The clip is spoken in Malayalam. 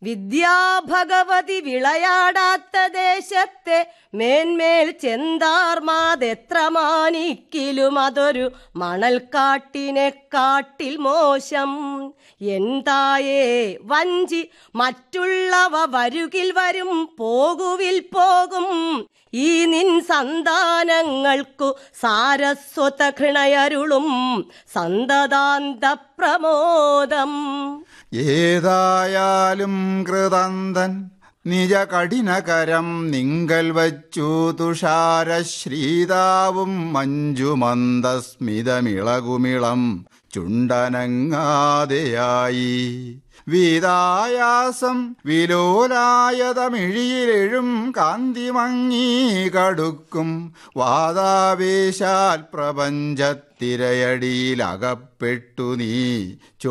വിദ്യാഭഗവതി വിളയാടാത്ത ദേശത്തെ മേന്മേൽ ചെന്താർമാതെത്ര മാനിക്കിലും അതൊരു മണൽക്കാട്ടിനെ കാട്ടിൽ മോശം എന്തായേ വഞ്ചി മറ്റുള്ളവ വരുകിൽ വരും പോകുവിൽ പോകും ഈ നിൻ സന്താനങ്ങൾക്കു സാരസ്വത ഘൃണയരുളും സന്തതാന്ത പ്രമോദം ഏതായാലും കൃതന്തൻ നിജ കഠിനകരം നിങ്കൽ വച്ചു തുഷാരശ്രീതാവും മഞ്ജുമന്ദസ്മിതമിളകുമിളം ചുണ്ടനങ്ങാതെയായി വീതായാസം വിലോലായതമിഴിയിലെഴും കാന്തിമങ്ങി കടുക്കും വാതാവേശാൽ പ്രപഞ്ചത്തിരയടിയിലകപ്പെട്ടു നീ